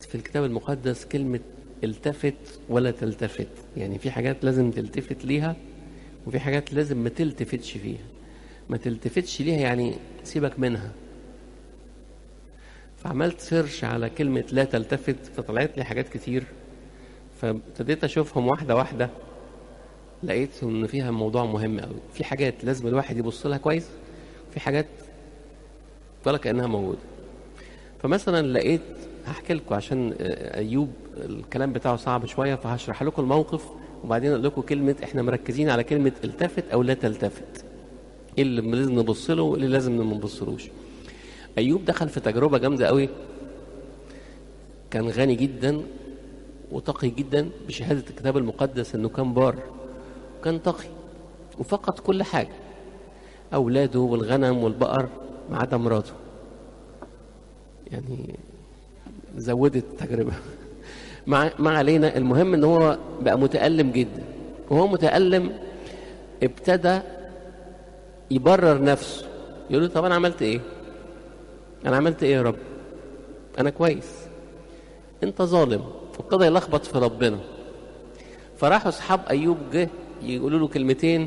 في الكتاب المقدس كلمة التفت ولا تلتفت يعني في حاجات لازم تلتفت ليها وفي حاجات لازم ما تلتفتش فيها ما تلتفتش ليها يعني سيبك منها فعملت سيرش على كلمة لا تلتفت فطلعت لي حاجات كتير فابتديت اشوفهم واحدة واحدة لقيت ان فيها موضوع مهم قوي في حاجات لازم الواحد يبص لها كويس في حاجات ولا كانها موجوده فمثلا لقيت هحكي لكم عشان ايوب الكلام بتاعه صعب شويه فهشرح لكم الموقف وبعدين اقول لكم كلمه احنا مركزين على كلمه التفت او لا تلتفت ايه اللي لازم نبص له وايه اللي لازم ما نبصلوش ايوب دخل في تجربه جامده قوي كان غني جدا وتقي جدا بشهاده الكتاب المقدس انه كان بار كان تقي وفقد كل حاجه اولاده والغنم والبقر ما عدا مراته يعني زودت التجربه ما ما علينا المهم ان هو بقى متالم جدا وهو متالم ابتدى يبرر نفسه يقول له طب انا عملت ايه انا عملت ايه يا رب انا كويس انت ظالم وابتدى يلخبط في ربنا فراحوا اصحاب ايوب جه يقولوا له كلمتين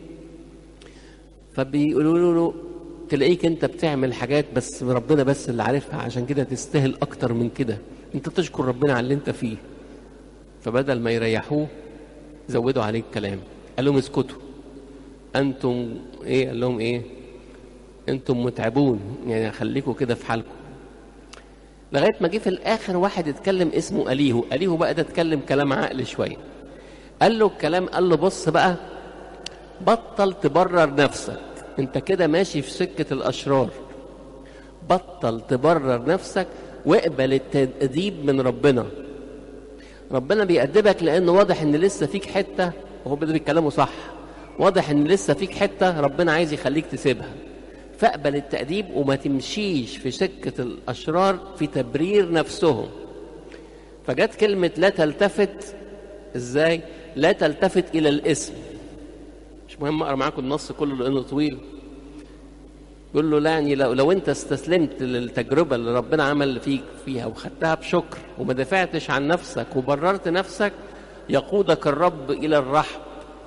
فبيقولوا له تلاقيك انت بتعمل حاجات بس ربنا بس اللي عارفها عشان كده تستاهل اكتر من كده انت تشكر ربنا على اللي انت فيه فبدل ما يريحوه زودوا عليه الكلام قال لهم اسكتوا انتم ايه قال لهم ايه انتم متعبون يعني خليكم كده في حالكم لغايه ما جه في الاخر واحد اتكلم اسمه اليهو اليهو بقى ده اتكلم كلام عقل شويه قال له الكلام قال له بص بقى بطل تبرر نفسك انت كده ماشي في سكه الاشرار بطل تبرر نفسك واقبل التأديب من ربنا ربنا بيأدبك لأنه واضح إن لسه فيك حتة وهو بدأ بيتكلموا صح واضح إن لسه فيك حتة ربنا عايز يخليك تسيبها فاقبل التأديب وما تمشيش في سكة الأشرار في تبرير نفسهم فجت كلمة لا تلتفت إزاي؟ لا تلتفت إلى الاسم مش مهم أقرأ معاكم النص كله لأنه طويل يقول له لا يعني لو, لو انت استسلمت للتجربة اللي ربنا عمل فيك فيها وخدتها بشكر وما دافعتش عن نفسك وبررت نفسك يقودك الرب إلى الرحب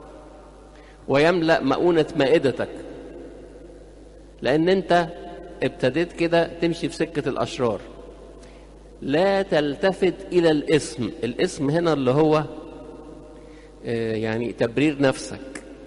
ويملأ مؤونة مائدتك لأن أنت ابتديت كده تمشي في سكة الأشرار لا تلتفت إلى الاسم الاسم هنا اللي هو يعني تبرير نفسك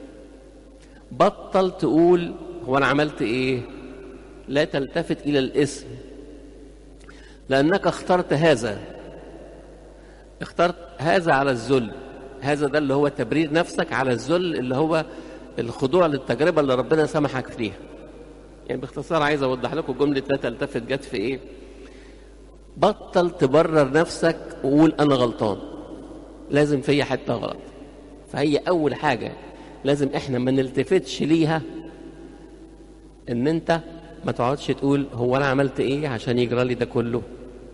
بطل تقول هو انا عملت ايه لا تلتفت الى الاسم لانك اخترت هذا اخترت هذا على الذل هذا ده اللي هو تبرير نفسك على الذل اللي هو الخضوع للتجربه اللي ربنا سمحك فيها يعني باختصار عايز اوضح لكم جمله لا تلتفت جت في ايه بطل تبرر نفسك وقول انا غلطان لازم فيا حته غلط فهي اول حاجه لازم احنا ما نلتفتش ليها ان انت ما تقعدش تقول هو انا عملت ايه عشان يجرى لي ده كله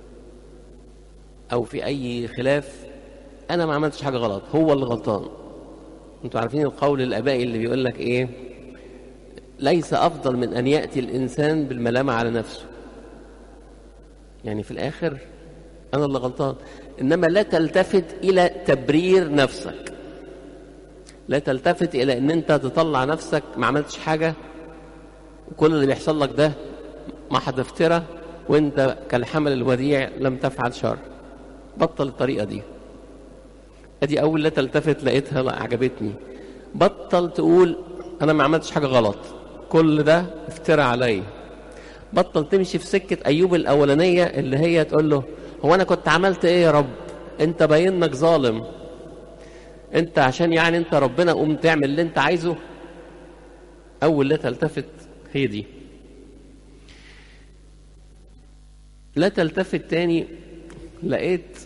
او في اي خلاف انا ما عملتش حاجه غلط هو اللي غلطان انتوا عارفين القول الابائي اللي بيقول لك ايه ليس افضل من ان ياتي الانسان بالملامه على نفسه يعني في الاخر انا اللي غلطان انما لا تلتفت الى تبرير نفسك لا تلتفت الى ان انت تطلع نفسك ما عملتش حاجه وكل اللي بيحصل لك ده محض افترى وانت كالحمل الوديع لم تفعل شر بطل الطريقه دي ادي اول لا تلتفت لقيتها لا عجبتني بطل تقول انا ما عملتش حاجه غلط كل ده افترى عليا بطل تمشي في سكه ايوب الاولانيه اللي هي تقول له هو انا كنت عملت ايه يا رب انت باين انك ظالم انت عشان يعني انت ربنا قوم تعمل اللي انت عايزه اول لا تلتفت هي دي لا تلتفت تاني لقيت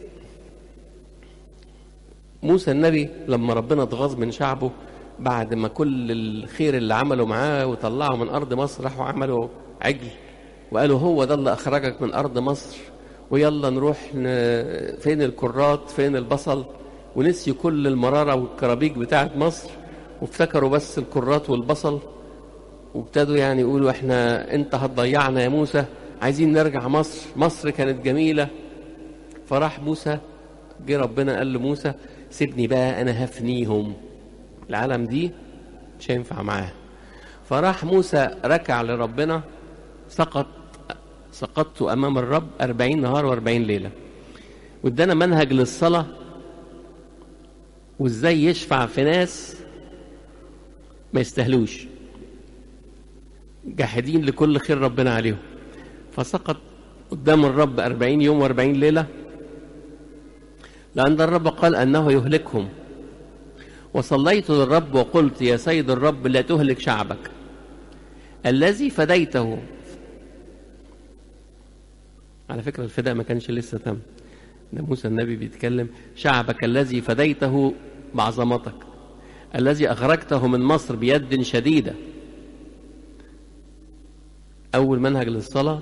موسى النبي لما ربنا اتغاظ من شعبه بعد ما كل الخير اللي عمله معاه وطلعه من ارض مصر راحوا عملوا عجل وقالوا هو ده اللي اخرجك من ارض مصر ويلا نروح ن... فين الكرات فين البصل ونسيوا كل المراره والكرابيج بتاعت مصر وافتكروا بس الكرات والبصل وابتدوا يعني يقولوا احنا انت هتضيعنا يا موسى عايزين نرجع مصر مصر كانت جميلة فراح موسى جه ربنا قال لموسى سيبني بقى انا هفنيهم العالم دي مش هينفع معاها فراح موسى ركع لربنا سقط سقطت امام الرب أربعين نهار وأربعين ليله وادانا منهج للصلاه وازاي يشفع في ناس ما يستاهلوش جاحدين لكل خير ربنا عليهم فسقط قدام الرب أربعين يوم وأربعين ليلة لأن الرب قال أنه يهلكهم وصليت للرب وقلت يا سيد الرب لا تهلك شعبك الذي فديته على فكرة الفداء ما كانش لسه تم ده موسى النبي بيتكلم شعبك الذي فديته بعظمتك الذي أخرجته من مصر بيد شديدة أول منهج للصلاة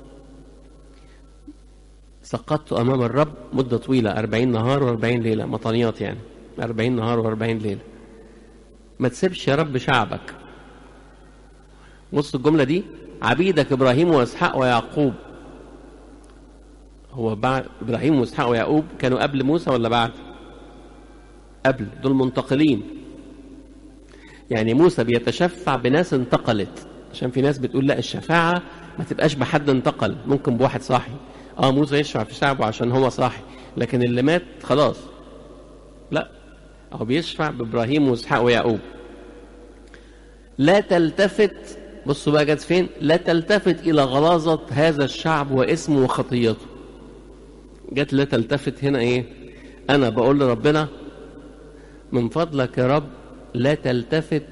سقطت أمام الرب مدة طويلة أربعين نهار وأربعين ليلة مطانيات يعني أربعين نهار وأربعين ليلة ما تسيبش يا رب شعبك بص الجملة دي عبيدك إبراهيم وإسحاق ويعقوب هو بعد إبراهيم وإسحاق ويعقوب كانوا قبل موسى ولا بعد قبل دول منتقلين يعني موسى بيتشفع بناس انتقلت عشان في ناس بتقول لا الشفاعة ما تبقاش بحد انتقل ممكن بواحد صاحي اه موسى يشفع في شعبه عشان هو صاحي لكن اللي مات خلاص لا هو بيشفع بإبراهيم وإسحاق ويعقوب لا تلتفت بصوا بقى جت فين لا تلتفت إلى غلاظة هذا الشعب واسمه وخطيته جت لا تلتفت هنا ايه انا بقول لربنا من فضلك يا رب لا تلتفت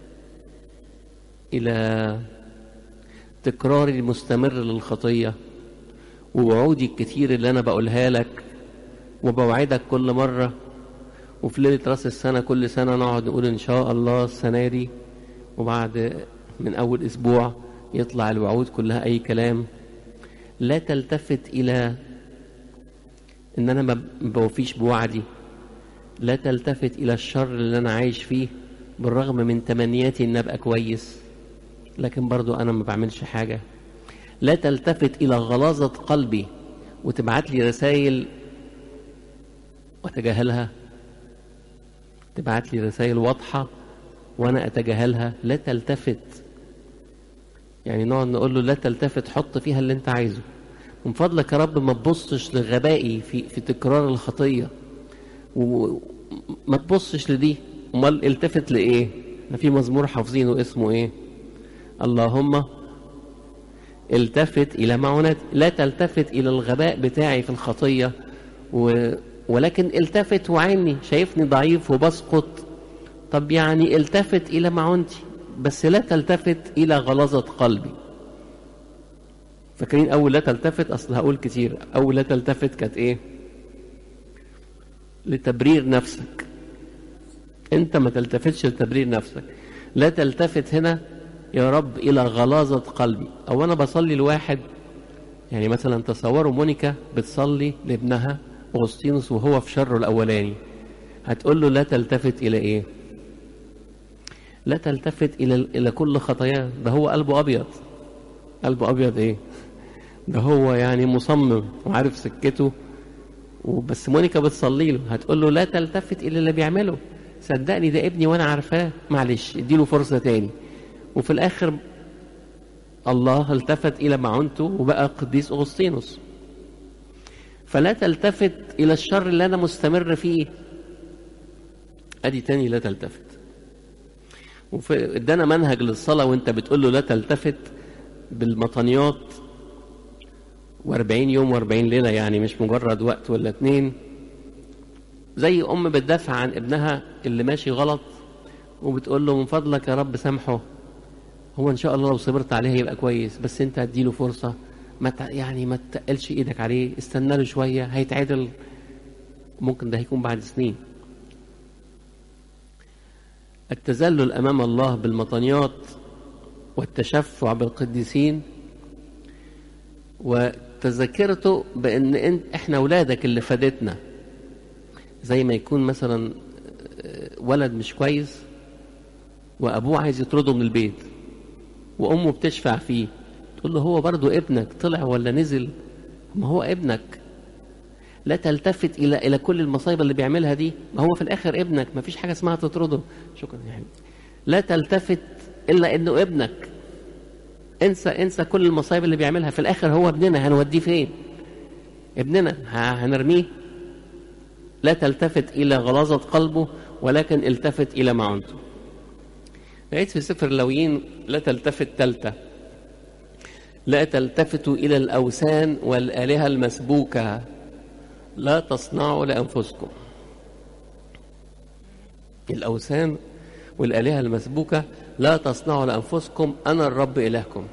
الى تكراري المستمر للخطيه ووعودي الكتير اللي انا بقولها لك وبوعدك كل مره وفي ليله راس السنه كل سنه نقعد نقول ان شاء الله السنه دي وبعد من اول اسبوع يطلع الوعود كلها اي كلام لا تلتفت الى ان انا ما بوفيش بوعدي لا تلتفت الى الشر اللي انا عايش فيه بالرغم من تمنياتي ان ابقى كويس لكن برضو انا ما بعملش حاجه لا تلتفت الى غلاظه قلبي وتبعت لي رسائل واتجاهلها تبعت لي رسائل واضحه وانا اتجاهلها لا تلتفت يعني نقعد نقول له لا تلتفت حط فيها اللي انت عايزه من فضلك يا رب ما تبصش لغبائي في في تكرار الخطيه وما تبصش لدي امال التفت لايه ما في مزمور حافظينه اسمه ايه اللهم التفت الى معونات لا تلتفت الى الغباء بتاعي في الخطيه و... ولكن التفت وعيني شايفني ضعيف وبسقط طب يعني التفت الى معونتي بس لا تلتفت الى غلاظه قلبي فاكرين اول لا تلتفت اصل هقول كتير اول لا تلتفت كانت ايه لتبرير نفسك انت ما تلتفتش لتبرير نفسك لا تلتفت هنا يا رب الى غلاظه قلبي او انا بصلي لواحد يعني مثلا تصوروا مونيكا بتصلي لابنها اغسطينوس وهو في شره الاولاني هتقول له لا تلتفت الى ايه لا تلتفت الى الى كل خطاياه ده هو قلبه ابيض قلبه ابيض ايه ده هو يعني مصمم وعارف سكته وبس مونيكا بتصلي له هتقول له لا تلتفت الى اللي بيعمله صدقني ده ابني وانا عارفاه معلش اديله فرصه تاني وفي الاخر الله التفت الى معونته وبقى قديس اغسطينوس فلا تلتفت الى الشر اللي انا مستمر فيه ادي تاني لا تلتفت وادانا منهج للصلاه وانت بتقول له لا تلتفت بالمطانيات واربعين يوم واربعين ليلة يعني مش مجرد وقت ولا اتنين زي أم بتدافع عن ابنها اللي ماشي غلط وبتقول له من فضلك يا رب سامحه هو إن شاء الله لو صبرت عليه هيبقى كويس بس أنت هتديله فرصة ما ت... يعني ما تقلش إيدك عليه استنى له شوية هيتعدل ممكن ده هيكون بعد سنين التذلل أمام الله بالمطانيات والتشفع بالقديسين وتذكرته بان انت احنا اولادك اللي فادتنا زي ما يكون مثلا ولد مش كويس وابوه عايز يطرده من البيت وامه بتشفع فيه تقول له هو برضه ابنك طلع ولا نزل ما هو ابنك لا تلتفت الى الى كل المصايب اللي بيعملها دي ما هو في الاخر ابنك ما فيش حاجه اسمها تطرده شكرا يا حبيبي لا تلتفت الا انه ابنك انسى انسى كل المصايب اللي بيعملها في الاخر هو ابننا هنوديه فين ابننا هنرميه لا تلتفت الى غلاظه قلبه ولكن التفت الى معونته لقيت في سفر اللويين لا تلتفت تلته لا تلتفتوا الى الاوثان والالهه المسبوكه لا تصنعوا لانفسكم الاوثان والالهه المسبوكه لا تصنعوا لانفسكم انا الرب الهكم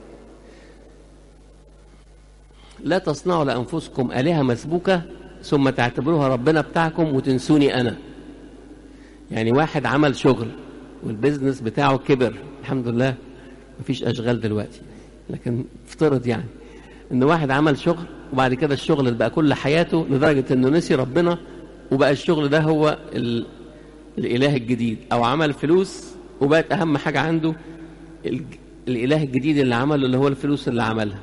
لا تصنعوا لانفسكم الهه مسبوكه ثم تعتبروها ربنا بتاعكم وتنسوني انا يعني واحد عمل شغل والبيزنس بتاعه كبر الحمد لله مفيش اشغال دلوقتي لكن افترض يعني ان واحد عمل شغل وبعد كده الشغل اللي بقى كل حياته لدرجه انه نسي ربنا وبقى الشغل ده هو ال... الاله الجديد او عمل فلوس وبقت اهم حاجه عنده ال... الاله الجديد اللي عمله اللي هو الفلوس اللي عملها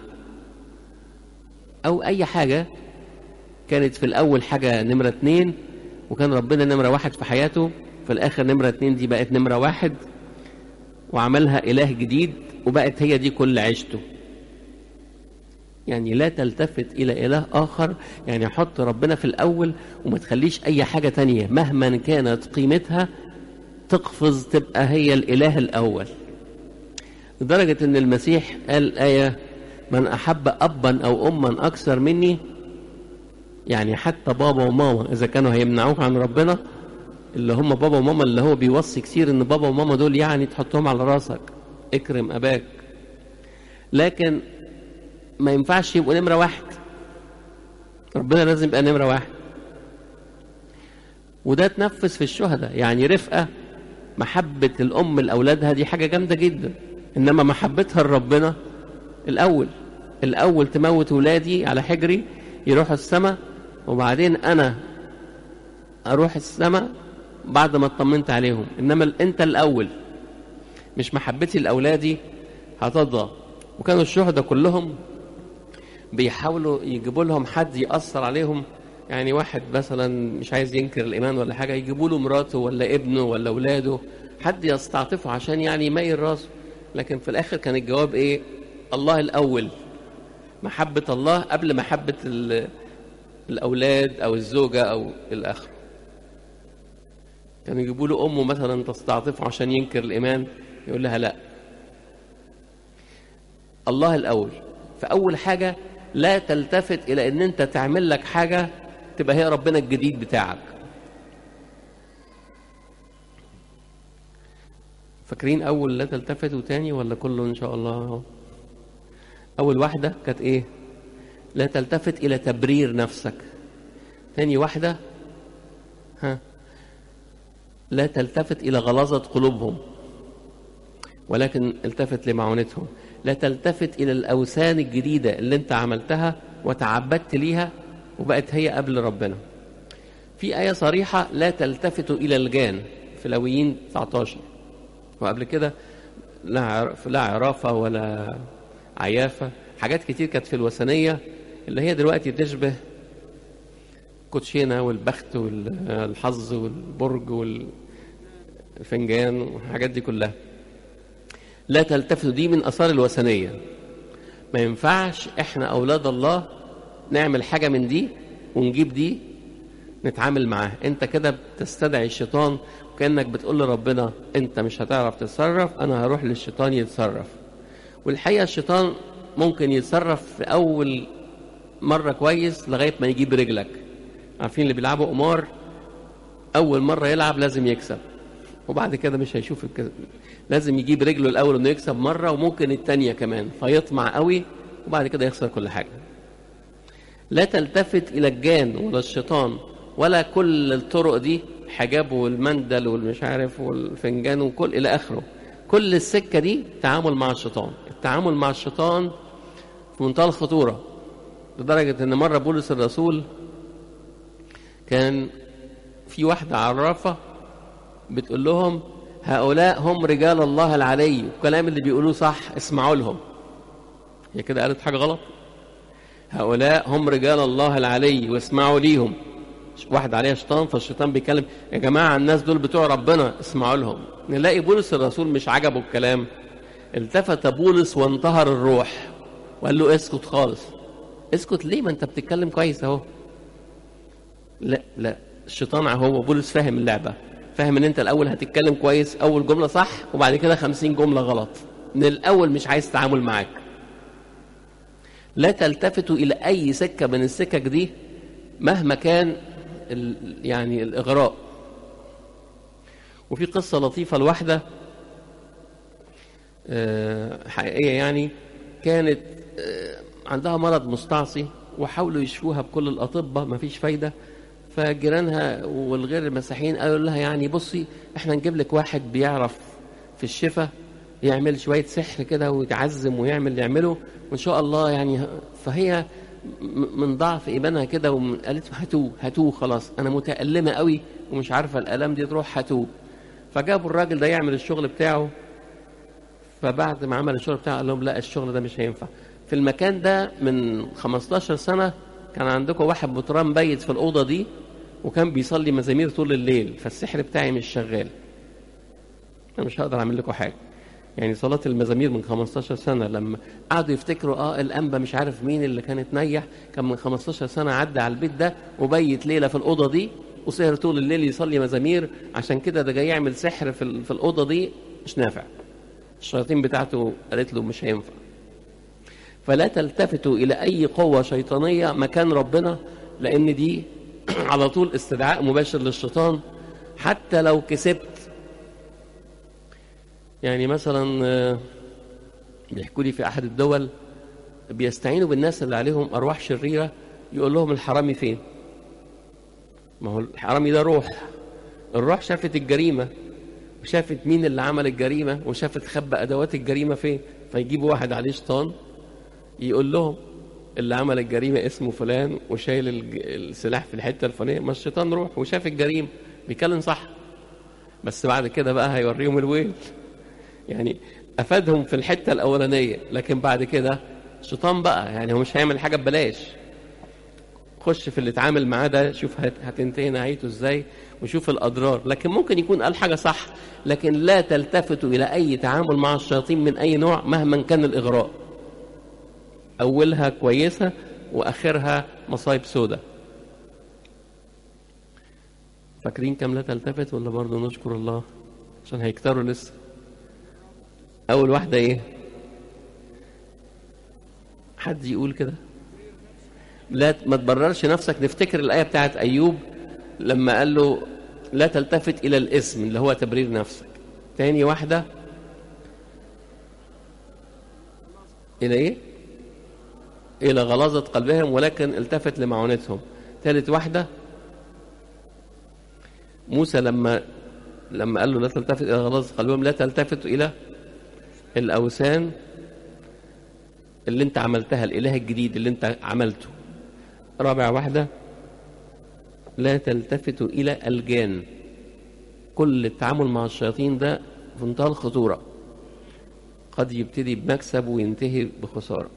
او اي حاجه كانت في الاول حاجه نمره اتنين وكان ربنا نمره واحد في حياته في الاخر نمره اتنين دي بقت نمره واحد وعملها اله جديد وبقت هي دي كل عيشته يعني لا تلتفت إلى إله آخر يعني حط ربنا في الأول وما تخليش أي حاجة تانية مهما كانت قيمتها تقفز تبقى هي الإله الأول لدرجة أن المسيح قال آية من أحب أبا أو أما أكثر مني يعني حتى بابا وماما إذا كانوا هيمنعوك عن ربنا اللي هم بابا وماما اللي هو بيوصي كتير ان بابا وماما دول يعني تحطهم على راسك اكرم اباك لكن ما ينفعش يبقوا نمرة واحد ربنا لازم يبقى نمرة واحد وده تنفذ في الشهداء يعني رفقة محبة الأم لأولادها دي حاجة جامدة جدا إنما محبتها لربنا الأول الأول تموت ولادي على حجري يروحوا السماء وبعدين أنا أروح السماء بعد ما اطمنت عليهم إنما أنت الأول مش محبتي لأولادي هتضى وكانوا الشهداء كلهم بيحاولوا يجيبوا لهم حد يأثر عليهم يعني واحد مثلا مش عايز ينكر الإيمان ولا حاجة يجيبوا له مراته ولا ابنه ولا أولاده حد يستعطفه عشان يعني يميل راسه لكن في الآخر كان الجواب إيه الله الأول محبة الله قبل محبة الأولاد أو الزوجة أو الآخر كانوا يجيبوا له أمه مثلا تستعطفه عشان ينكر الإيمان يقول لها لا الله الأول فأول حاجة لا تلتفت إلى أن أنت تعمل لك حاجة تبقى هي ربنا الجديد بتاعك فاكرين أول لا تلتفت وتاني ولا كله إن شاء الله أول واحدة كانت إيه لا تلتفت إلى تبرير نفسك تاني واحدة ها لا تلتفت إلى غلاظة قلوبهم ولكن التفت لمعونتهم لا تلتفت إلى الأوثان الجديدة اللي أنت عملتها وتعبدت ليها وبقت هي قبل ربنا في آية صريحة لا تلتفتوا إلى الجان في لويين 19 وقبل كده لا لا عرافة ولا عيافة حاجات كتير كانت في الوثنية اللي هي دلوقتي تشبه كوتشينة والبخت والحظ والبرج والفنجان والحاجات دي كلها لا تلتفتوا دي من اثار الوثنيه ما ينفعش احنا اولاد الله نعمل حاجه من دي ونجيب دي نتعامل معاها انت كده بتستدعي الشيطان وكانك بتقول لربنا انت مش هتعرف تتصرف انا هروح للشيطان يتصرف والحقيقه الشيطان ممكن يتصرف في اول مره كويس لغايه ما يجيب رجلك عارفين اللي بيلعبوا قمار اول مره يلعب لازم يكسب وبعد كده مش هيشوف الكذب لازم يجيب رجله الاول انه يكسب مره وممكن الثانيه كمان فيطمع قوي وبعد كده يخسر كل حاجه لا تلتفت الى الجان ولا الشيطان ولا كل الطرق دي حجاب والمندل والمش عارف والفنجان وكل الى اخره كل السكه دي تعامل مع الشيطان التعامل مع الشيطان في منتهى الخطوره لدرجه ان مره بولس الرسول كان في واحده عرافه بتقول لهم هؤلاء هم رجال الله العلي الكلام اللي بيقولوه صح اسمعوا لهم هي كده قالت حاجه غلط هؤلاء هم رجال الله العلي واسمعوا ليهم واحد عليه شيطان فالشيطان بيكلم يا جماعة الناس دول بتوع ربنا اسمعوا لهم نلاقي بولس الرسول مش عجبه الكلام التفت بولس وانتهر الروح وقال له اسكت خالص اسكت ليه ما انت بتتكلم كويس اهو لا لا الشيطان هو بولس فاهم اللعبة فاهم ان انت الاول هتتكلم كويس اول جملة صح وبعد كده خمسين جملة غلط من الاول مش عايز تعامل معاك لا تلتفتوا الى اي سكة من السكك دي مهما كان يعني الاغراء وفي قصة لطيفة لواحدة حقيقية يعني كانت عندها مرض مستعصي وحاولوا يشفوها بكل الأطباء مفيش فايدة فجيرانها والغير المسيحيين قالوا لها يعني بصي احنا نجيب لك واحد بيعرف في الشفاء يعمل شوية سحر كده ويتعزم ويعمل اللي يعمله وإن شاء الله يعني فهي من ضعف إيمانها كده وقالت هاتوه هاتوه خلاص أنا متألمة قوي ومش عارفة الآلام دي تروح هاتوه فجابوا الراجل ده يعمل الشغل بتاعه فبعد ما عمل الشغل بتاعه قال لهم لا الشغل ده مش هينفع في المكان ده من 15 سنة كان عندكم واحد بطران بيت في الأوضة دي وكان بيصلي مزامير طول الليل فالسحر بتاعي مش شغال أنا مش هقدر أعمل لكم حاجة يعني صلاة المزامير من 15 سنة لما قعدوا يفتكروا اه الأنبا مش عارف مين اللي كانت نيح كان من 15 سنة عدى على البيت ده وبيت ليلة في الأوضة دي وسهر طول الليل يصلي مزامير عشان كده ده جاي يعمل سحر في, في الأوضة دي مش نافع الشياطين بتاعته قالت له مش هينفع فلا تلتفتوا إلى أي قوة شيطانية مكان ربنا لأن دي على طول استدعاء مباشر للشيطان حتى لو كسبت يعني مثلا بيحكوا لي في أحد الدول بيستعينوا بالناس اللي عليهم أرواح شريرة يقول لهم الحرامي فين ما هو الحرامي ده روح الروح شافت الجريمة وشافت مين اللي عمل الجريمة وشافت خبى أدوات الجريمة فين فيجيبوا واحد عليه شيطان يقول لهم اللي عمل الجريمة اسمه فلان وشايل السلاح في الحتة الفلانية ما الشيطان روح وشاف الجريمة بيتكلم صح بس بعد كده بقى هيوريهم الويل يعني أفادهم في الحتة الأولانية لكن بعد كده الشيطان بقى يعني هو مش هيعمل حاجة ببلاش خش في اللي اتعامل معاه ده شوف هتنتهي نهايته ازاي وشوف الأضرار لكن ممكن يكون قال حاجة صح لكن لا تلتفتوا إلى أي تعامل مع الشياطين من أي نوع مهما كان الإغراء أولها كويسة وآخرها مصايب سودة فاكرين كم لا تلتفت ولا برضه نشكر الله عشان هيكتروا لسه أول واحدة إيه حد يقول كده لا ما تبررش نفسك نفتكر الآية بتاعت أيوب لما قال له لا تلتفت إلى الاسم اللي هو تبرير نفسك تاني واحدة إلى إيه إلى غلاظة قلبهم ولكن التفت لمعونتهم ثالث واحدة موسى لما لما قال له لا تلتفت إلى غلاظة قلبهم لا تلتفت إلى الأوثان اللي انت عملتها الإله الجديد اللي انت عملته رابع واحدة لا تلتفتوا إلى الجان كل التعامل مع الشياطين ده في منتهى الخطورة قد يبتدي بمكسب وينتهي بخسارة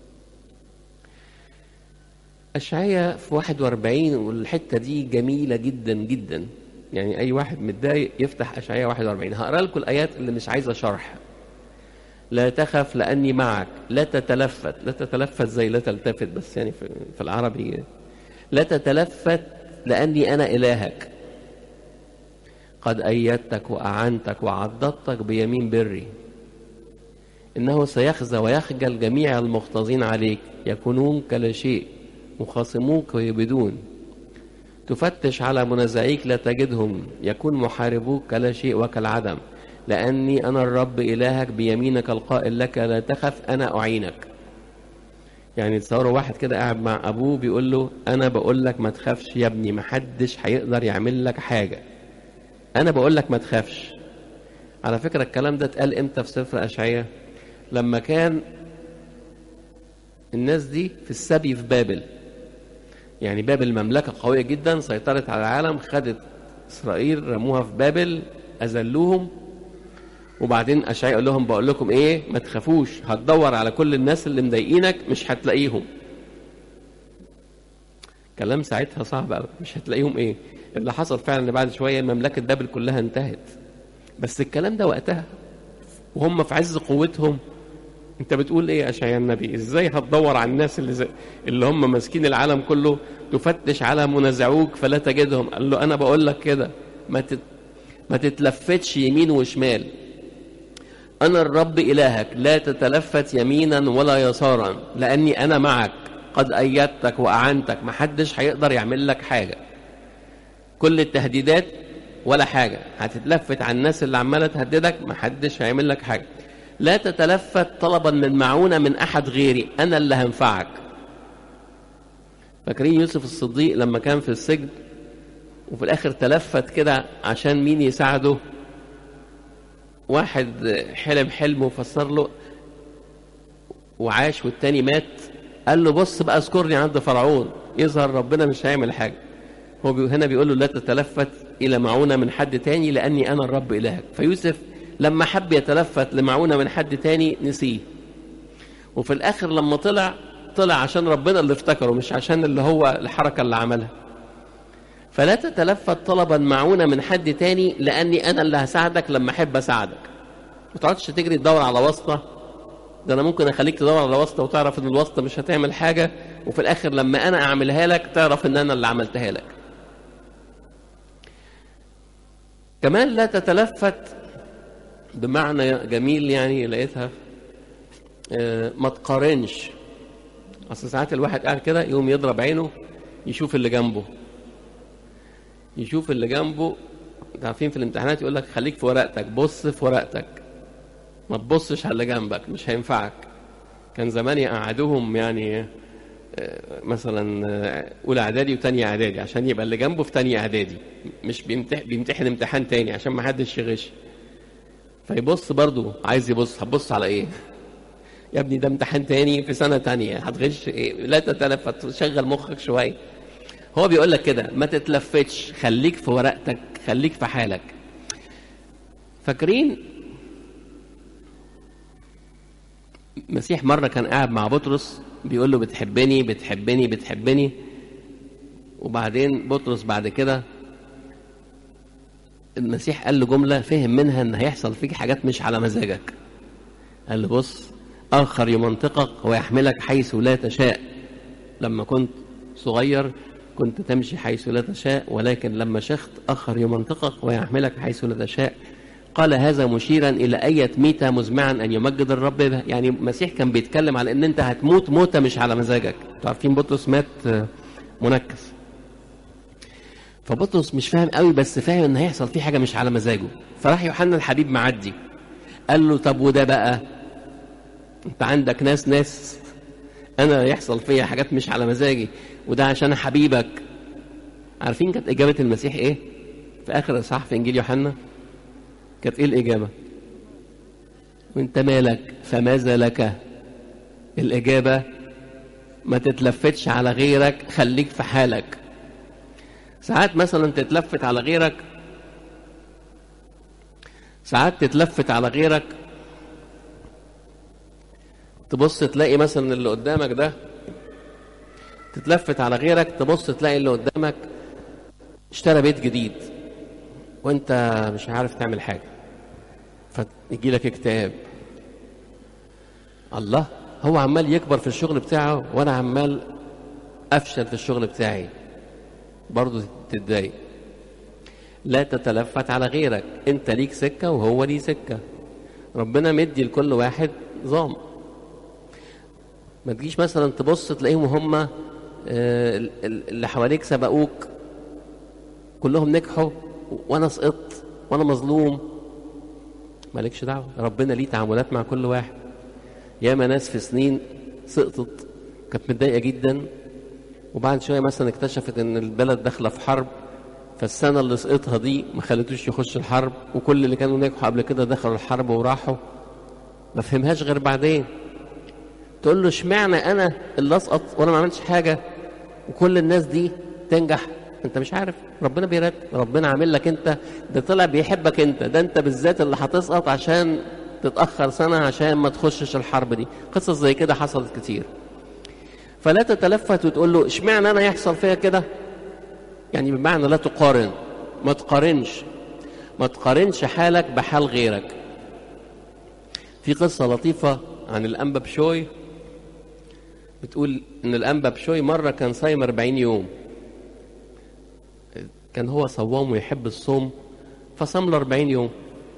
أشعية في 41 والحتة دي جميلة جدا جدا يعني أي واحد متضايق يفتح أشعية 41 هقرأ لكم الآيات اللي مش عايزة شرح لا تخف لأني معك لا تتلفت لا تتلفت زي لا تلتفت بس يعني في, في العربي لا تتلفت لأني أنا إلهك قد أيدتك وأعنتك وعضدتك بيمين بري إنه سيخزى ويخجل جميع المختزين عليك يكونون كلا شيء مخاصموك ويبدون تفتش على منازعيك لا تجدهم يكون محاربوك كلا شيء وكالعدم لأني أنا الرب إلهك بيمينك القائل لك لا تخف أنا أعينك يعني تصوروا واحد كده قاعد مع أبوه بيقول له أنا بقول لك ما تخافش يا ابني محدش هيقدر يعمل لك حاجة أنا بقول لك ما تخافش على فكرة الكلام ده اتقال إمتى في سفر أشعية لما كان الناس دي في السبي في بابل يعني بابل مملكة قوية جدا سيطرت على العالم خدت إسرائيل رموها في بابل أذلوهم وبعدين أشعياء يقول لهم بقول لكم إيه ما تخافوش هتدور على كل الناس اللي مضايقينك مش هتلاقيهم كلام ساعتها صعب قوي مش هتلاقيهم ايه اللي حصل فعلا ان بعد شويه مملكه بابل كلها انتهت بس الكلام ده وقتها وهم في عز قوتهم انت بتقول ايه يا اشعياء النبي ازاي هتدور على الناس اللي زي اللي هم ماسكين العالم كله تفتش على منازعوك فلا تجدهم قال له انا بقول لك كده ما تت... ما تتلفتش يمين وشمال انا الرب الهك لا تتلفت يمينا ولا يسارا لاني انا معك قد ايدتك واعنتك محدش هيقدر يعمل لك حاجه كل التهديدات ولا حاجه هتتلفت على الناس اللي عماله تهددك محدش هيعمل لك حاجه لا تتلفت طلبا من معونة من أحد غيري أنا اللي هنفعك فاكرين يوسف الصديق لما كان في السجن وفي الآخر تلفت كده عشان مين يساعده واحد حلم حلم وفسر له وعاش والتاني مات قال له بص بقى اذكرني عند فرعون يظهر ربنا مش هيعمل حاجة هو هنا بيقول له لا تتلفت إلى معونة من حد تاني لأني أنا الرب إلهك فيوسف لما حب يتلفت لمعونة من حد تاني نسيه وفي الآخر لما طلع طلع عشان ربنا اللي افتكره مش عشان اللي هو الحركة اللي عملها فلا تتلفت طلبا معونة من حد تاني لأني أنا اللي هساعدك لما أحب أساعدك ما تقعدش تجري تدور على واسطة ده أنا ممكن أخليك تدور على واسطة وتعرف إن الواسطة مش هتعمل حاجة وفي الآخر لما أنا أعملها لك تعرف إن أنا اللي عملتها لك كمان لا تتلفت بمعنى جميل يعني لقيتها آه ما تقارنش اصل ساعات الواحد قاعد كده يقوم يضرب عينه يشوف اللي جنبه يشوف اللي جنبه عارفين في الامتحانات يقول لك خليك في ورقتك بص في ورقتك ما تبصش على اللي جنبك مش هينفعك كان زمان يقعدوهم يعني آه مثلا اولى اعدادي وثانيه اعدادي عشان يبقى اللي جنبه في ثانيه اعدادي مش بيمتحن بيمتحن امتحان تاني عشان ما حدش يغش فيبص برضو عايز يبص هتبص على ايه يا ابني ده امتحان تاني في سنة تانية هتغش إيه؟ لا تتلفت شغل مخك شوية هو بيقول لك كده ما تتلفتش خليك في ورقتك خليك في حالك فاكرين المسيح مرة كان قاعد مع بطرس بيقول له بتحبني بتحبني بتحبني وبعدين بطرس بعد كده المسيح قال له جملة فهم منها ان هيحصل فيك حاجات مش على مزاجك قال له بص آخر يمنطقك ويحملك حيث لا تشاء لما كنت صغير كنت تمشي حيث لا تشاء ولكن لما شخت آخر يمنطقك ويحملك حيث لا تشاء قال هذا مشيرا إلى أية ميتة مزمعا أن يمجد الرب بها يعني المسيح كان بيتكلم على أن أنت هتموت موتة مش على مزاجك عارفين بطرس مات منكس فبطرس مش فاهم قوي بس فاهم ان هيحصل فيه حاجه مش على مزاجه فراح يوحنا الحبيب معدي قال له طب وده بقى انت عندك ناس ناس انا يحصل فيا حاجات مش على مزاجي وده عشان حبيبك عارفين كانت اجابه المسيح ايه في اخر اصحاح في انجيل يوحنا كانت ايه الاجابه وانت مالك فماذا لك الاجابه ما تتلفتش على غيرك خليك في حالك ساعات مثلا تتلفت على غيرك ساعات تتلفت على غيرك تبص تلاقي مثلا اللي قدامك ده تتلفت على غيرك تبص تلاقي اللي قدامك اشترى بيت جديد وانت مش عارف تعمل حاجة فيجي لك اكتئاب الله هو عمال يكبر في الشغل بتاعه وانا عمال افشل في الشغل بتاعي برضه تتضايق لا تتلفت على غيرك انت ليك سكة وهو ليه سكة ربنا مدي لكل واحد نظام ما تجيش مثلا تبص تلاقيهم هم اللي حواليك سبقوك كلهم نجحوا وانا سقطت وانا مظلوم مالكش دعوه ربنا ليه تعاملات مع كل واحد ياما ناس في سنين سقطت كانت متضايقه جدا وبعد شويه مثلا اكتشفت ان البلد داخله في حرب فالسنه اللي سقطها دي ما خلتوش يخش الحرب وكل اللي كانوا نجحوا قبل كده دخلوا الحرب وراحوا ما فهمهاش غير بعدين تقول له اشمعنى انا اللي اسقط وانا ما عملتش حاجه وكل الناس دي تنجح انت مش عارف ربنا بيرتب ربنا عامل لك انت ده طلع بيحبك انت ده انت بالذات اللي هتسقط عشان تتاخر سنه عشان ما تخشش الحرب دي قصص زي كده حصلت كتير فلا تتلفت وتقول له اشمعنى انا يحصل فيا كده يعني بمعنى لا تقارن ما تقارنش ما تقارنش حالك بحال غيرك في قصة لطيفة عن الأنبا بشوي بتقول إن الأنبا بشوي مرة كان صايم 40 يوم كان هو صوام ويحب الصوم فصام له 40 يوم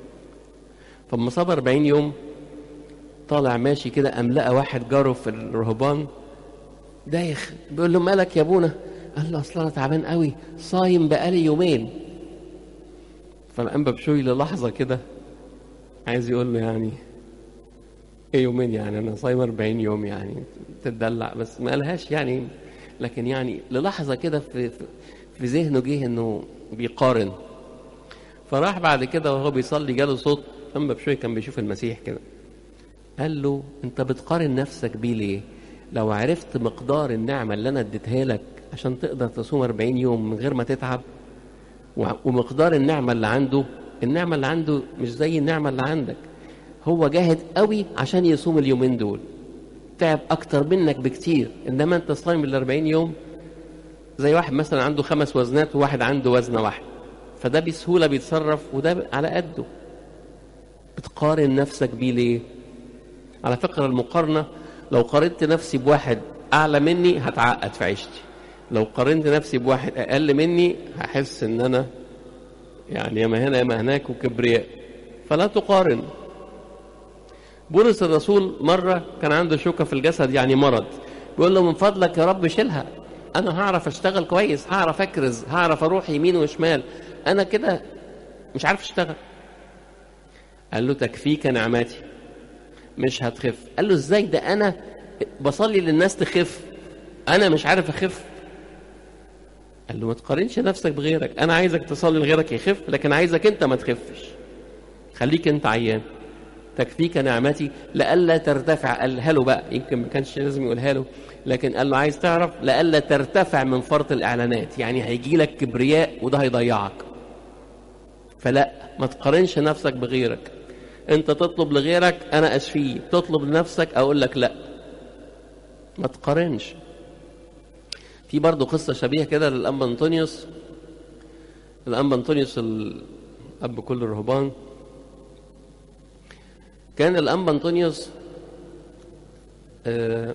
فلما صام 40 يوم طالع ماشي كده قام لقى واحد جاره في الرهبان دايخ بيقول له مالك يا ابونا قال له اصل انا تعبان قوي صايم بقالي يومين فالانبا بشوي للحظه كده عايز يقول له يعني ايه يومين يعني انا صايم 40 يوم يعني تدلع بس ما قالهاش يعني لكن يعني للحظه كده في في ذهنه جه انه بيقارن فراح بعد كده وهو بيصلي جاله صوت انبا بشوي كان بيشوف المسيح كده قال له انت بتقارن نفسك بيه ليه لو عرفت مقدار النعمه اللي انا اديتها لك عشان تقدر تصوم 40 يوم من غير ما تتعب ومقدار النعمه اللي عنده النعمه اللي عنده مش زي النعمه اللي عندك هو جاهد قوي عشان يصوم اليومين دول تعب اكتر منك بكتير انما انت صايم ال 40 يوم زي واحد مثلا عنده خمس وزنات وواحد عنده وزنه واحده فده بسهوله بيتصرف وده على قده بتقارن نفسك بيه ليه على فكره المقارنه لو قارنت نفسي بواحد اعلى مني هتعقد في عيشتي لو قارنت نفسي بواحد اقل مني هحس ان انا يعني ياما هنا ياما هناك وكبرياء فلا تقارن بولس الرسول مرة كان عنده شوكة في الجسد يعني مرض بيقول له من فضلك يا رب شيلها أنا هعرف أشتغل كويس هعرف أكرز هعرف أروح يمين وشمال أنا كده مش عارف أشتغل قال له تكفيك نعمتي مش هتخف قال له ازاي ده أنا بصلي للناس تخف أنا مش عارف أخف قال له ما تقارنش نفسك بغيرك أنا عايزك تصلي لغيرك يخف لكن عايزك أنت ما تخفش خليك أنت عيان تكفيك نعمتي لئلا ترتفع قالها له بقى يمكن ما كانش لازم يقولها له لكن قال له عايز تعرف لئلا ترتفع من فرط الاعلانات يعني هيجي لك كبرياء وده هيضيعك فلا ما تقارنش نفسك بغيرك انت تطلب لغيرك انا اشفيه تطلب لنفسك اقول لك لا ما تقارنش في برضه قصة شبيهة كده للأنبا أنطونيوس الأنبا أنطونيوس الأب كل الرهبان كان الأنبا أنطونيوس آه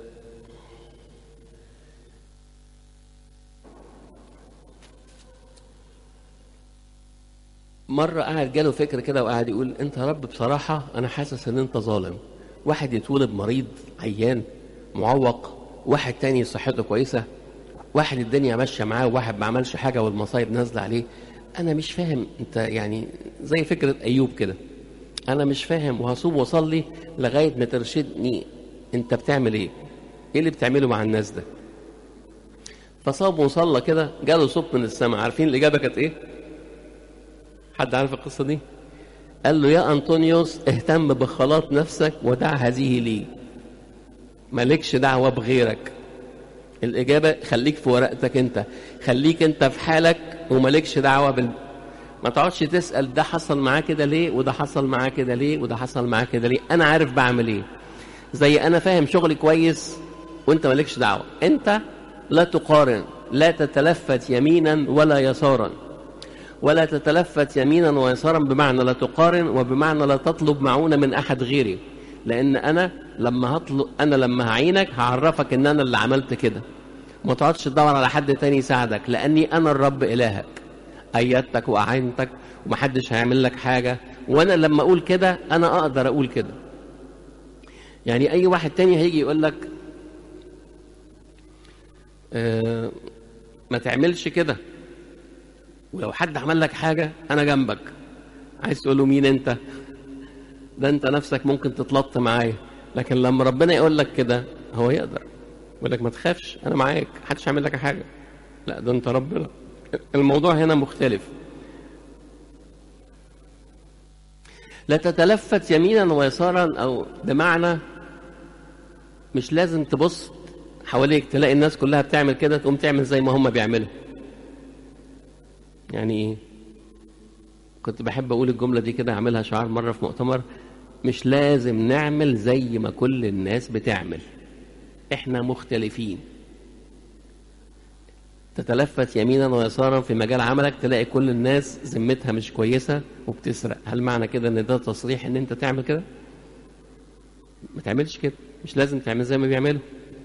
مرة قاعد جاله فكرة كده وقاعد يقول أنت يا رب بصراحة أنا حاسس إن أنت ظالم واحد يتولد مريض عيان معوق واحد تاني صحته كويسة واحد الدنيا ماشية معاه وواحد ما عملش حاجة والمصايب نازلة عليه أنا مش فاهم أنت يعني زي فكرة أيوب كده انا مش فاهم وهصوم واصلي لغايه ما ترشدني انت بتعمل ايه ايه اللي بتعمله مع الناس ده فصام وصلى كده جاله صوت من السماء عارفين الاجابه كانت ايه حد عارف القصه دي قال له يا انطونيوس اهتم بخلاط نفسك ودع هذه لي مالكش دعوه بغيرك الاجابه خليك في ورقتك انت خليك انت في حالك ومالكش دعوه بال ما تقعدش تسأل ده حصل معاه كده ليه وده حصل معاه كده ليه وده حصل معاه كده ليه أنا عارف بعمل إيه زي أنا فاهم شغلي كويس وأنت مالكش دعوة أنت لا تقارن لا تتلفت يمينا ولا يسارا ولا تتلفت يمينا ويسارا بمعنى لا تقارن وبمعنى لا تطلب معونة من أحد غيري لأن أنا لما هطلب أنا لما هعينك هعرفك إن أنا اللي عملت كده ما تقعدش تدور على حد تاني يساعدك لأني أنا الرب إلهك أيدتك وأعينتك ومحدش هيعمل لك حاجة وأنا لما أقول كده أنا أقدر أقول كده يعني أي واحد تاني هيجي يقول لك آه ما تعملش كده ولو حد عمل لك حاجة أنا جنبك عايز تقول له مين أنت ده أنت نفسك ممكن تتلط معايا لكن لما ربنا يقول لك كده هو يقدر يقول لك ما تخافش أنا معاك محدش هيعمل لك حاجة لا ده أنت ربنا الموضوع هنا مختلف لا تتلفت يمينا ويسارا او بمعنى مش لازم تبص حواليك تلاقي الناس كلها بتعمل كده تقوم تعمل زي ما هم بيعملوا يعني ايه كنت بحب اقول الجمله دي كده اعملها شعار مره في مؤتمر مش لازم نعمل زي ما كل الناس بتعمل احنا مختلفين تتلفت يمينا ويسارا في مجال عملك تلاقي كل الناس ذمتها مش كويسة وبتسرق هل معنى كده ان ده تصريح ان انت تعمل كده ما تعملش كده مش لازم تعمل زي ما بيعملوا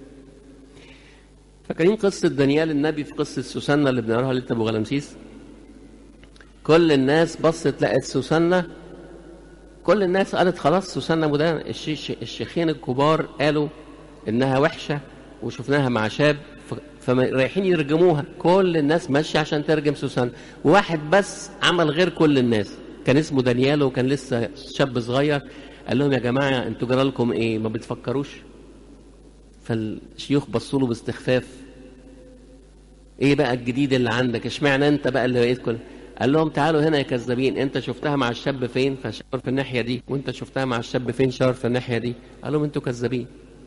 فاكرين قصة دانيال النبي في قصة سوسنة اللي بنقراها ليلة أبو غلمسيس كل الناس بصت لقت سوسنة كل الناس قالت خلاص سوسنة مدان الشيخ الشيخين الكبار قالوا إنها وحشة وشفناها مع شاب فرايحين يرجموها كل الناس ماشية عشان ترجم سوسنة واحد بس عمل غير كل الناس كان اسمه دانيال وكان لسه شاب صغير قال لهم يا جماعة انتوا جرالكم ايه ما بتفكروش فالشيوخ بصوا له باستخفاف ايه بقى الجديد اللي عندك اشمعنى انت بقى اللي بقيت كل قال لهم تعالوا هنا يا كذابين انت شفتها مع الشاب فين فشاور في الناحيه دي وانت شفتها مع الشاب فين شاور في الناحيه دي قال لهم انتوا كذابين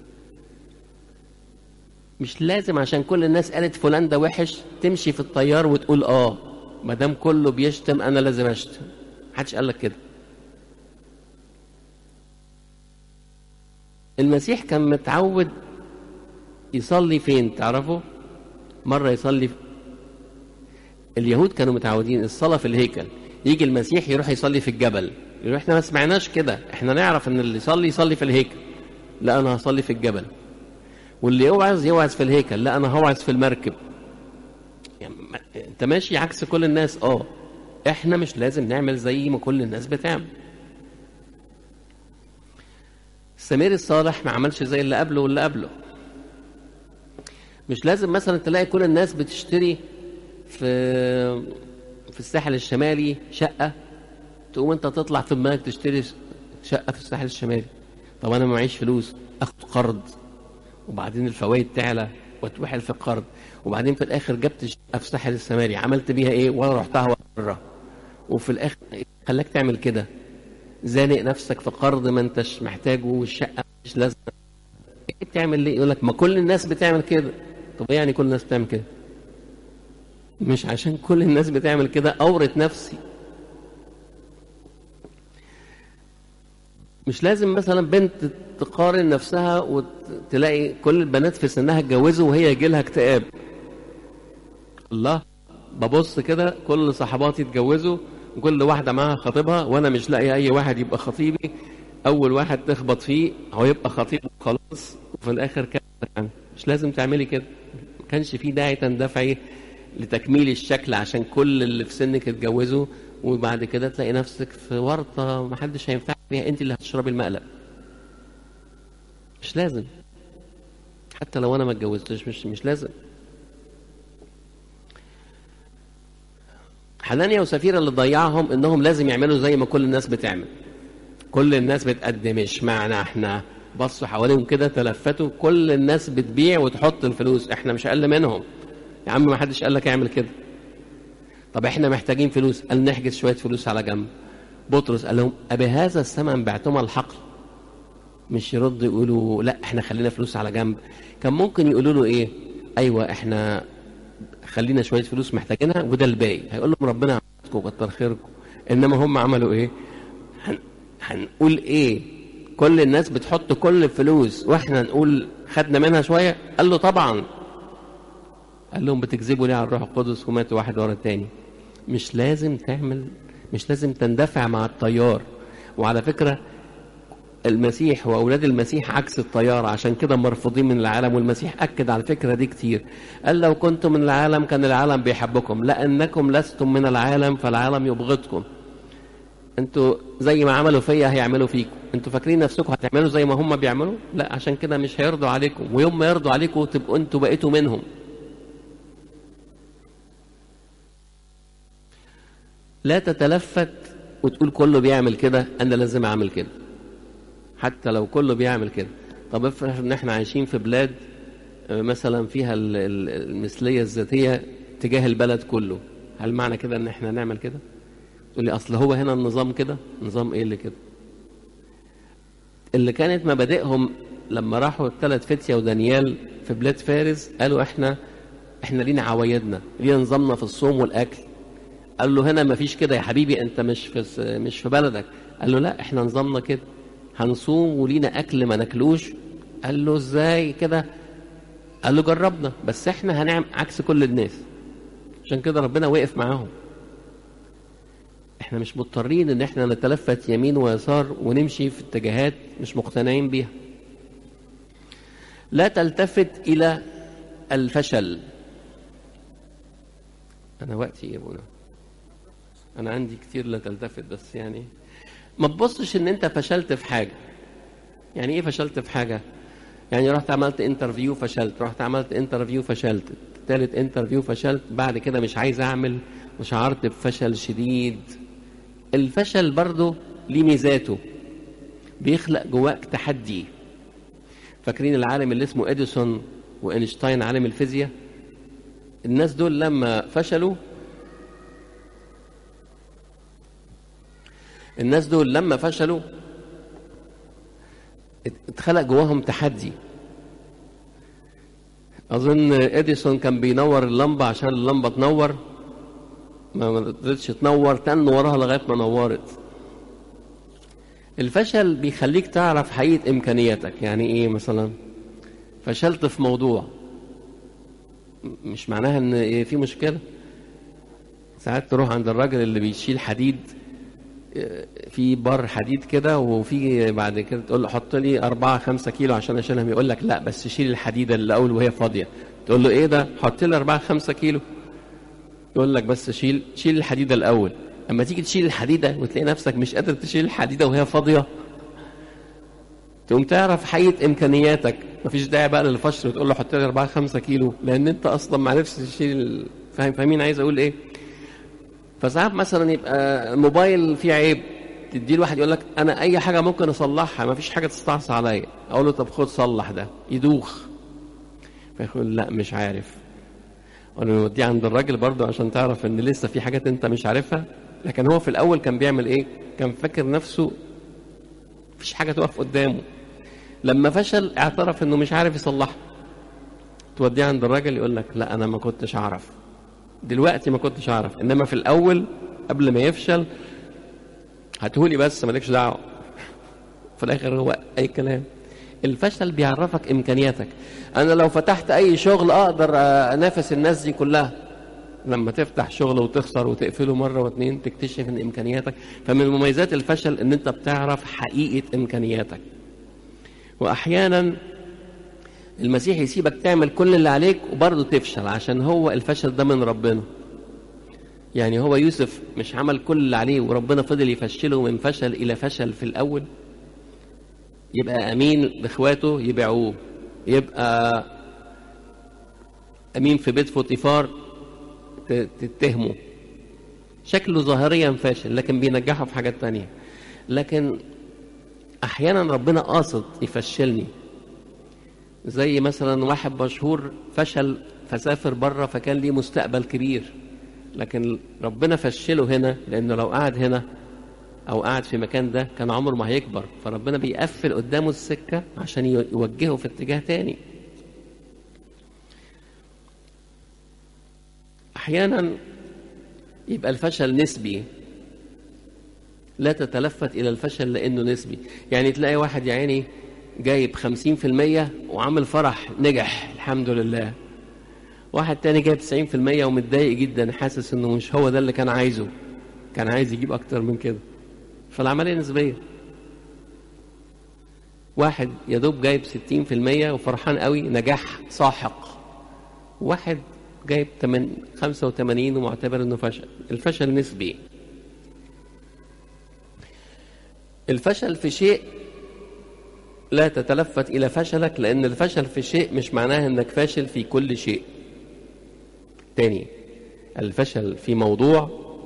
مش لازم عشان كل الناس قالت فلان ده وحش تمشي في الطيار وتقول اه ما دام كله بيشتم انا لازم اشتم محدش قال لك كده المسيح كان متعود يصلي فين تعرفوا مرة يصلي في اليهود كانوا متعودين الصلاة في الهيكل يجي المسيح يروح يصلي في الجبل يقول احنا ما سمعناش كده احنا نعرف ان اللي يصلي يصلي في الهيكل لا انا هصلي في الجبل واللي يوعظ يوعظ في الهيكل لا انا هوعظ في المركب يعني انت ماشي عكس كل الناس اه احنا مش لازم نعمل زي ما كل الناس بتعمل سمير الصالح ما عملش زي اللي قبله واللي قبله مش لازم مثلا تلاقي كل الناس بتشتري في في الساحل الشمالي شقة تقوم انت تطلع في دماغك تشتري شقة في الساحل الشمالي طب انا ما معيش فلوس اخد قرض وبعدين الفوائد تعلى وتوحل في القرض وبعدين في الاخر جبت شقة في الساحل الشمالي عملت بيها ايه ولا رحتها ولا مرة وفي الاخر خلاك تعمل كده زانق نفسك في قرض ما انتش محتاجه والشقة مش لازمة ايه بتعمل ليه يقول لك ما كل الناس بتعمل كده طب ايه يعني كل الناس بتعمل كده مش عشان كل الناس بتعمل كده اورط نفسي مش لازم مثلا بنت تقارن نفسها وتلاقي كل البنات في سنها اتجوزوا وهي يجي لها اكتئاب الله ببص كده كل صحباتي اتجوزوا وكل واحدة معاها خطيبها وانا مش لاقي اي واحد يبقى خطيبي اول واحد تخبط فيه هو يبقى خطيب خلاص وفي الاخر كده يعني مش لازم تعملي كده ما كانش في داعي تندفعي لتكميل الشكل عشان كل اللي في سنك اتجوزوا وبعد كده تلاقي نفسك في ورطة ما حدش هينفع فيها انت اللي هتشربي المقلب مش لازم حتى لو انا ما اتجوزتش مش مش لازم حنانيا وسفيرة اللي ضيعهم انهم لازم يعملوا زي ما كل الناس بتعمل كل الناس بتقدم اشمعنى احنا بصوا حواليهم كده تلفتوا كل الناس بتبيع وتحط الفلوس احنا مش اقل منهم يا عم ما حدش قال لك اعمل كده طب احنا محتاجين فلوس قال نحجز شويه فلوس على جنب بطرس قال لهم أبهذا الثمن بعتم الحقل مش يرد يقولوا لا احنا خلينا فلوس على جنب كان ممكن يقولوا له ايه ايوه احنا خلينا شويه فلوس محتاجينها وده الباقي هيقول لهم ربنا يعطيكم وكتر خيركم انما هم عملوا ايه هن... هنقول ايه كل الناس بتحط كل الفلوس واحنا نقول خدنا منها شويه قال له طبعا قال لهم بتكذبوا ليه على الروح القدس وماتوا واحد ورا التاني مش لازم تعمل مش لازم تندفع مع التيار وعلى فكره المسيح واولاد المسيح عكس التيار عشان كده مرفوضين من العالم والمسيح اكد على الفكره دي كتير قال لو كنتم من العالم كان العالم بيحبكم لانكم لستم من العالم فالعالم يبغضكم انتوا زي ما عملوا فيا هيعملوا فيكم انتوا فاكرين نفسكم هتعملوا زي ما هم بيعملوا لا عشان كده مش هيرضوا عليكم ويوم ما يرضوا عليكم تبقوا انتوا بقيتوا منهم لا تتلفت وتقول كله بيعمل كده انا لازم اعمل كده حتى لو كله بيعمل كده طب افرض ان احنا عايشين في بلاد مثلا فيها المثليه الذاتيه تجاه البلد كله هل معنى كده ان احنا نعمل كده تقول لي اصل هو هنا النظام كده نظام ايه اللي كده اللي كانت مبادئهم لما راحوا الثلاث فتية ودانيال في بلاد فارس قالوا احنا احنا لينا عوايدنا لينا نظامنا في الصوم والاكل قال له هنا ما فيش كده يا حبيبي انت مش في مش في بلدك قال له لا احنا نظامنا كده هنصوم ولينا اكل ما ناكلوش قال له ازاي كده قال له جربنا بس احنا هنعمل عكس كل الناس عشان كده ربنا وقف معاهم احنا مش مضطرين ان احنا نتلفت يمين ويسار ونمشي في اتجاهات مش مقتنعين بيها لا تلتفت الى الفشل انا وقتي ايه يا ابونا انا عندي كتير لا تلتفت بس يعني ما تبصش ان انت فشلت في حاجه يعني ايه فشلت في حاجه يعني رحت عملت انترفيو فشلت رحت عملت انترفيو فشلت تالت انترفيو فشلت بعد كده مش عايز اعمل وشعرت بفشل شديد الفشل برضه ليه ميزاته بيخلق جواك تحدي فاكرين العالم اللي اسمه اديسون واينشتاين عالم الفيزياء الناس دول لما فشلوا الناس دول لما فشلوا اتخلق جواهم تحدي اظن اديسون كان بينور اللمبه عشان اللمبه تنور ما قدرتش تنور تن وراها لغايه ما نورت الفشل بيخليك تعرف حقيقه امكانياتك يعني ايه مثلا فشلت في موضوع مش معناها ان إيه في مشكله ساعات تروح عند الراجل اللي بيشيل حديد في بار حديد كده وفي بعد كده تقول له حط لي أربعة خمسة كيلو عشان أشيلهم يقول لك لا بس شيل الحديدة اللي الأول وهي فاضية تقول له إيه ده حط لي أربعة خمسة كيلو يقول لك بس شيل شيل الحديدة الأول أما تيجي تشيل الحديدة وتلاقي نفسك مش قادر تشيل الحديدة وهي فاضية تقوم تعرف حقيقة إمكانياتك مفيش داعي بقى للفشل وتقول له حط لي أربعة خمسة كيلو لأن أنت أصلا ما عرفتش تشيل فاهم فاهمين عايز أقول إيه؟ فساعات مثلا يبقى الموبايل فيه عيب تديه لواحد يقول لك انا اي حاجه ممكن اصلحها ما فيش حاجه تستعصي عليا اقول له طب خد صلح ده يدوخ فيقول لا مش عارف وانا نوديه عند الراجل برضه عشان تعرف ان لسه في حاجات انت مش عارفها لكن هو في الاول كان بيعمل ايه كان فاكر نفسه مفيش حاجه تقف قدامه لما فشل اعترف انه مش عارف يصلحها توديه عند الراجل يقول لك لا انا ما كنتش اعرف دلوقتي ما كنتش اعرف انما في الاول قبل ما يفشل هاتهولي بس مالكش دعوه في الاخر هو اي كلام الفشل بيعرفك امكانياتك انا لو فتحت اي شغل اقدر انافس الناس دي كلها لما تفتح شغل وتخسر وتقفله مره واتنين تكتشف ان امكانياتك فمن مميزات الفشل ان انت بتعرف حقيقه امكانياتك واحيانا المسيح يسيبك تعمل كل اللي عليك وبرضه تفشل عشان هو الفشل ده من ربنا يعني هو يوسف مش عمل كل اللي عليه وربنا فضل يفشله من فشل الى فشل في الاول يبقى امين لاخواته يبيعوه يبقى امين في بيت فوتيفار تتهمه شكله ظاهريا فاشل لكن بينجحه في حاجات تانية لكن احيانا ربنا قاصد يفشلني زي مثلا واحد مشهور فشل فسافر بره فكان ليه مستقبل كبير لكن ربنا فشله هنا لانه لو قعد هنا او قعد في مكان ده كان عمره ما هيكبر فربنا بيقفل قدامه السكه عشان يوجهه في اتجاه تاني احيانا يبقى الفشل نسبي لا تتلفت الى الفشل لانه نسبي يعني تلاقي واحد يا عيني جايب خمسين في المية وعامل فرح نجح الحمد لله واحد تاني جايب تسعين في المية ومتضايق جدا حاسس انه مش هو ده اللي كان عايزه كان عايز يجيب اكتر من كده فالعملية نسبية واحد يا دوب جايب ستين في المية وفرحان قوي نجاح ساحق واحد جايب خمسة وتمانين ومعتبر انه فشل الفشل نسبي الفشل في شيء لا تتلفت إلى فشلك لأن الفشل في شيء مش معناه أنك فاشل في كل شيء تاني الفشل في موضوع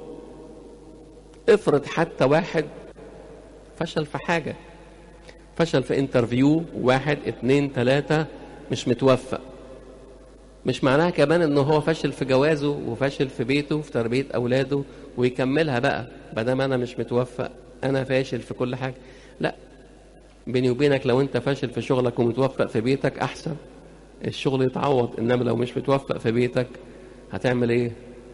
افرض حتى واحد فشل في حاجة فشل في انترفيو واحد اتنين تلاتة مش متوفق مش معناها كمان انه هو فشل في جوازه وفشل في بيته وفي تربية اولاده ويكملها بقى بدل انا مش متوفق انا فاشل في كل حاجة لا بيني وبينك لو انت فاشل في شغلك ومتوفق في بيتك احسن الشغل يتعوض انما لو مش متوفق في بيتك هتعمل ايه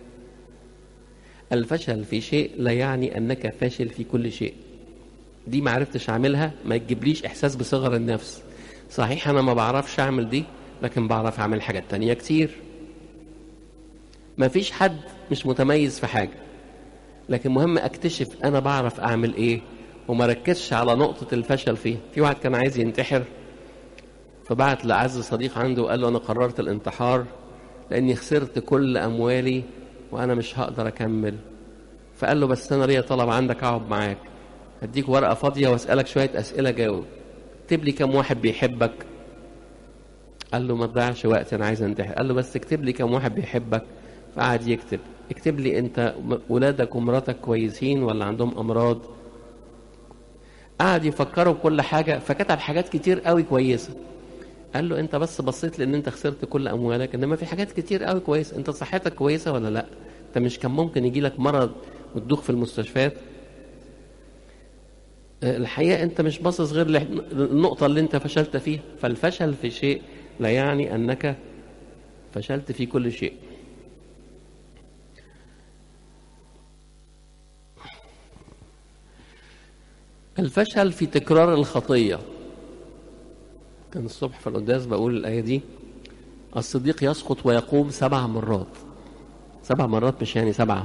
الفشل في شيء لا يعني انك فاشل في كل شيء دي ما عرفتش اعملها ما تجيبليش احساس بصغر النفس صحيح انا ما بعرفش اعمل دي لكن بعرف اعمل حاجات تانية كتير مفيش حد مش متميز في حاجة لكن مهم اكتشف انا بعرف اعمل ايه وما ركزش على نقطة الفشل فيها في واحد كان عايز ينتحر فبعت لأعز صديق عنده وقال له أنا قررت الانتحار لأني خسرت كل أموالي وأنا مش هقدر أكمل فقال له بس أنا ليا طلب عندك أقعد معاك هديك ورقة فاضية وأسألك شوية أسئلة جاوب اكتب لي كم واحد بيحبك قال له ما تضيعش وقت أنا عايز أنتحر قال له بس اكتب لي كم واحد بيحبك فقعد يكتب اكتب لي أنت ولادك ومراتك كويسين ولا عندهم أمراض قعد يفكروا بكل حاجة فكتب حاجات كتير قوي كويسة قال له انت بس بصيت لان انت خسرت كل اموالك انما في حاجات كتير قوي كويسه انت صحتك كويسه ولا لا انت مش كان ممكن يجي لك مرض وتدوخ في المستشفيات الحقيقه انت مش باصص غير للنقطه اللي انت فشلت فيها فالفشل في شيء لا يعني انك فشلت في كل شيء الفشل في تكرار الخطيه كان الصبح في القداس بقول الآية دي الصديق يسقط ويقوم سبع مرات سبع مرات مش يعني سبعة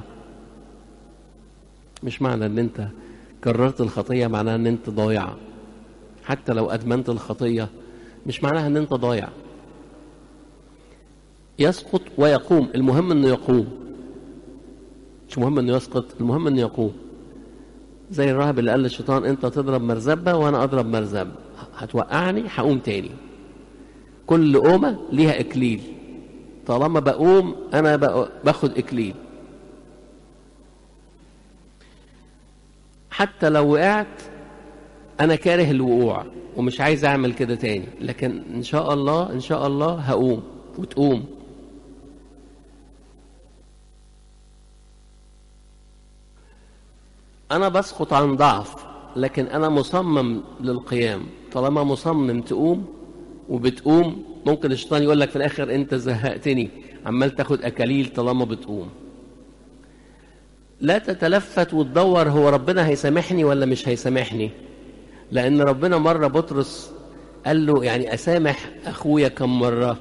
مش معنى ان انت كررت الخطية معناها ان انت ضايع حتى لو ادمنت الخطية مش معناها ان انت ضايع يسقط ويقوم المهم انه يقوم مش مهم انه يسقط المهم انه يقوم زي الراهب اللي قال للشيطان انت تضرب مرزبة وانا اضرب مرزبة هتوقعني هقوم تاني كل قومة ليها إكليل طالما بقوم أنا باخد إكليل حتى لو وقعت أنا كاره الوقوع ومش عايز أعمل كده تاني لكن إن شاء الله إن شاء الله هقوم وتقوم أنا بسقط عن ضعف لكن أنا مصمم للقيام طالما مصمم تقوم وبتقوم ممكن الشيطان يقول لك في الآخر أنت زهقتني عمال تاخد أكاليل طالما بتقوم لا تتلفت وتدور هو ربنا هيسامحني ولا مش هيسامحني لأن ربنا مرة بطرس قال له يعني أسامح أخويا كم مرة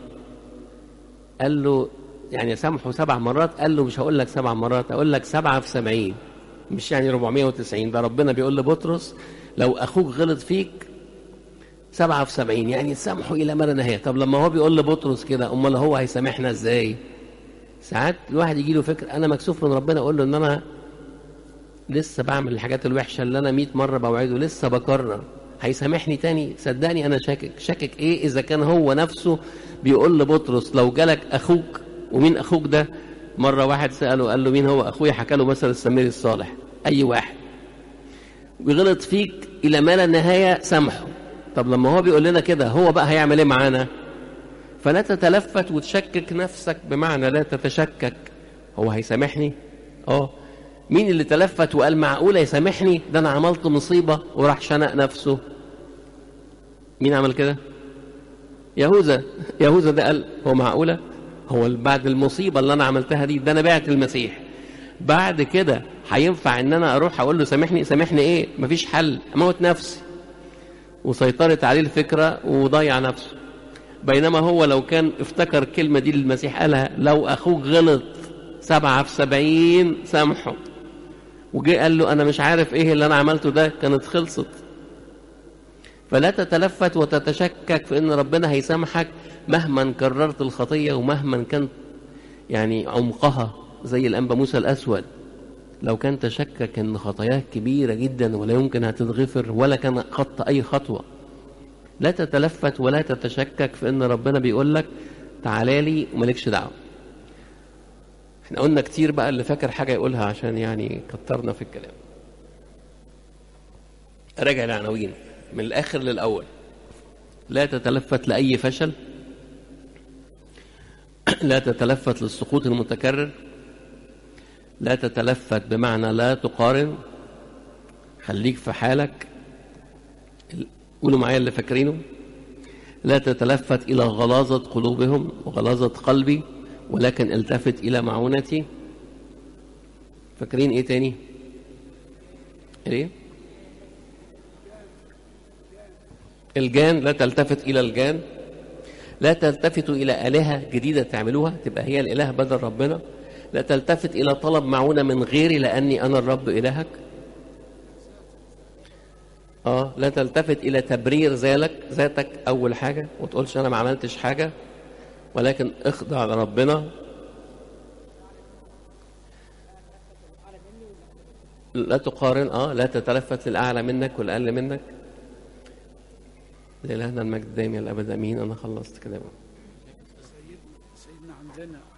قال له يعني أسامحه سبع مرات قال له مش هقول لك سبع مرات أقول لك سبعة في سبعين مش يعني 490 ده ربنا بيقول لبطرس لو اخوك غلط فيك سبعة في سبعين يعني سامحه الى ما لا نهايه طب لما هو بيقول لبطرس كده امال هو هيسامحنا ازاي ساعات الواحد يجي له فكر انا مكسوف من ربنا اقول له ان انا لسه بعمل الحاجات الوحشه اللي انا 100 مره بوعده لسه بكرر هيسامحني تاني صدقني انا شاكك شاكك ايه اذا كان هو نفسه بيقول لبطرس لو جالك اخوك ومين اخوك ده مرة واحد سأله قال له مين هو أخويا حكى له مثل السمير الصالح أي واحد وغلط فيك إلى ما لا نهاية سامحه طب لما هو بيقول لنا كده هو بقى هيعمل إيه معانا فلا تتلفت وتشكك نفسك بمعنى لا تتشكك هو هيسامحني اه مين اللي تلفت وقال معقولة يسامحني ده أنا عملت مصيبة وراح شنق نفسه مين عمل كده يهوذا يهوذا ده قال هو معقولة هو بعد المصيبة اللي أنا عملتها دي ده أنا بعت المسيح بعد كده هينفع إن أنا أروح أقول له سامحني سامحني إيه مفيش حل أموت نفسي وسيطرت عليه الفكرة وضيع نفسه بينما هو لو كان افتكر الكلمة دي للمسيح قالها لو أخوك غلط سبعة في سبعين سامحه وجي قال له أنا مش عارف إيه اللي أنا عملته ده كانت خلصت فلا تتلفت وتتشكك في ان ربنا هيسامحك مهما كررت الخطيه ومهما كان يعني عمقها زي الانبا موسى الاسود لو كان تشكك ان خطاياه كبيره جدا ولا يمكن هتتغفر ولا كان خط اي خطوه لا تتلفت ولا تتشكك في ان ربنا بيقول لك تعالى لي ومالكش دعوه احنا قلنا كتير بقى اللي فاكر حاجه يقولها عشان يعني كترنا في الكلام راجع العناوين من الآخر للأول لا تتلفت لأي فشل لا تتلفت للسقوط المتكرر لا تتلفت بمعنى لا تقارن خليك في حالك قولوا معايا اللي فاكرينه لا تتلفت إلى غلاظة قلوبهم وغلاظة قلبي ولكن التفت إلى معونتي فاكرين إيه تاني؟ إيه؟ الجان لا تلتفت إلى الجان لا تلتفتوا إلى آلهة جديدة تعملوها تبقى هي الإله بدل ربنا لا تلتفت إلى طلب معونة من غيري لأني أنا الرب إلهك اه لا تلتفت الى تبرير ذلك ذاتك اول حاجه وتقولش انا ما عملتش حاجه ولكن اخضع لربنا لا تقارن اه لا تتلفت للاعلى منك والاقل منك لإلهنا المجد دايما الابد امين انا خلصت كلامي سيدنا عندنا